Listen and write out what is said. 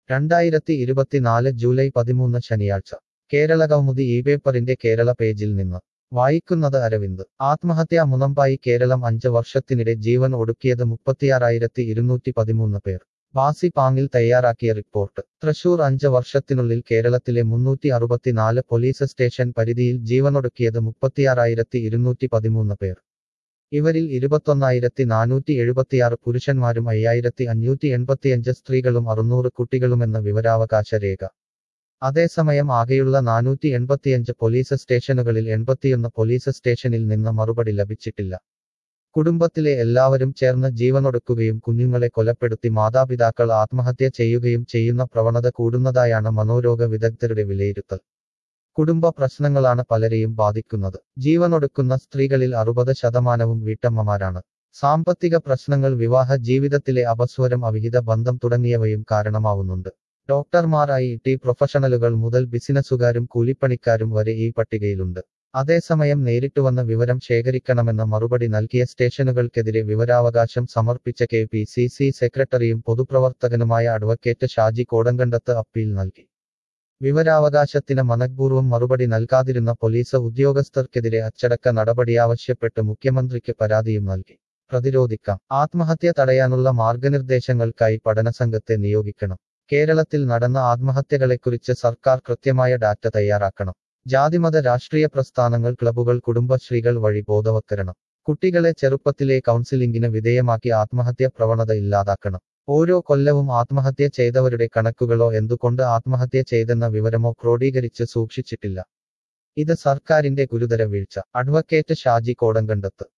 രണ്ടായിരത്തി ഇരുപത്തിനാല് ജൂലൈ പതിമൂന്ന് ശനിയാഴ്ച കേരള കൗമുദി ഈ പേപ്പറിന്റെ കേരള പേജിൽ നിന്ന് വായിക്കുന്നത് അരവിന്ദ് ആത്മഹത്യാ മുനമ്പായി കേരളം അഞ്ച് വർഷത്തിനിടെ ജീവൻ ഒടുക്കിയത് മുപ്പത്തിയാറായിരത്തി ഇരുന്നൂറ്റി പതിമൂന്ന് പേർ ബാസി പാങ്ങിൽ തയ്യാറാക്കിയ റിപ്പോർട്ട് തൃശൂർ അഞ്ച് വർഷത്തിനുള്ളിൽ കേരളത്തിലെ മുന്നൂറ്റി അറുപത്തിനാല് പോലീസ് സ്റ്റേഷൻ പരിധിയിൽ ജീവനൊടുക്കിയത് മുപ്പത്തിയാറായിരത്തി ഇരുന്നൂറ്റി പതിമൂന്ന് പേർ ഇവരിൽ ഇരുപത്തൊന്നായിരത്തി നാനൂറ്റി എഴുപത്തിയാറ് പുരുഷന്മാരും അയ്യായിരത്തി അഞ്ഞൂറ്റി എൺപത്തിയഞ്ച് സ്ത്രീകളും അറുന്നൂറ് കുട്ടികളുമെന്ന വിവരാവകാശ രേഖ അതേസമയം ആകെയുള്ള നാനൂറ്റി എൺപത്തിയഞ്ച് പോലീസ് സ്റ്റേഷനുകളിൽ എൺപത്തിയൊന്ന് പോലീസ് സ്റ്റേഷനിൽ നിന്ന് മറുപടി ലഭിച്ചിട്ടില്ല കുടുംബത്തിലെ എല്ലാവരും ചേർന്ന് ജീവനൊടുക്കുകയും കുഞ്ഞുങ്ങളെ കൊലപ്പെടുത്തി മാതാപിതാക്കൾ ആത്മഹത്യ ചെയ്യുകയും ചെയ്യുന്ന പ്രവണത കൂടുന്നതായാണ് മനോരോഗ വിദഗ്ധരുടെ വിലയിരുത്തൽ കുടുംബ പ്രശ്നങ്ങളാണ് പലരെയും ബാധിക്കുന്നത് ജീവനൊടുക്കുന്ന സ്ത്രീകളിൽ അറുപത് ശതമാനവും വീട്ടമ്മമാരാണ് സാമ്പത്തിക പ്രശ്നങ്ങൾ വിവാഹ ജീവിതത്തിലെ അപസ്വരം അവിഹിത ബന്ധം തുടങ്ങിയവയും കാരണമാവുന്നുണ്ട് ഡോക്ടർമാർ ഐ ടി പ്രൊഫഷണലുകൾ മുതൽ ബിസിനസ്സുകാരും കൂലിപ്പണിക്കാരും വരെ ഈ പട്ടികയിലുണ്ട് അതേസമയം നേരിട്ട് വന്ന വിവരം ശേഖരിക്കണമെന്ന മറുപടി നൽകിയ സ്റ്റേഷനുകൾക്കെതിരെ വിവരാവകാശം സമർപ്പിച്ച കെ പി സി സി സെക്രട്ടറിയും പൊതുപ്രവർത്തകനുമായ അഡ്വക്കേറ്റ് ഷാജി കോടങ്കണ്ടത്ത് അപ്പീൽ നൽകി വിവരാവകാശത്തിന് മനഃപൂർവ്വം മറുപടി നൽകാതിരുന്ന പോലീസ് ഉദ്യോഗസ്ഥർക്കെതിരെ അച്ചടക്ക നടപടിയാവശ്യപ്പെട്ട് മുഖ്യമന്ത്രിക്ക് പരാതിയും നൽകി പ്രതിരോധിക്കാം ആത്മഹത്യ തടയാനുള്ള മാർഗനിർദ്ദേശങ്ങൾക്കായി പഠനസംഘത്തെ നിയോഗിക്കണം കേരളത്തിൽ നടന്ന ആത്മഹത്യകളെക്കുറിച്ച് സർക്കാർ കൃത്യമായ ഡാറ്റ തയ്യാറാക്കണം ജാതിമത രാഷ്ട്രീയ പ്രസ്ഥാനങ്ങൾ ക്ലബുകൾ കുടുംബശ്രീകൾ വഴി ബോധവത്കരണം കുട്ടികളെ ചെറുപ്പത്തിലെ കൗൺസിലിംഗിന് വിധേയമാക്കി ആത്മഹത്യ പ്രവണത ഇല്ലാതാക്കണം ഓരോ കൊല്ലവും ആത്മഹത്യ ചെയ്തവരുടെ കണക്കുകളോ എന്തുകൊണ്ട് ആത്മഹത്യ ചെയ്തെന്ന വിവരമോ ക്രോഡീകരിച്ച് സൂക്ഷിച്ചിട്ടില്ല ഇത് സർക്കാരിന്റെ ഗുരുതര വീഴ്ച അഡ്വക്കേറ്റ് ഷാജി കോടങ്കണ്ടത്ത്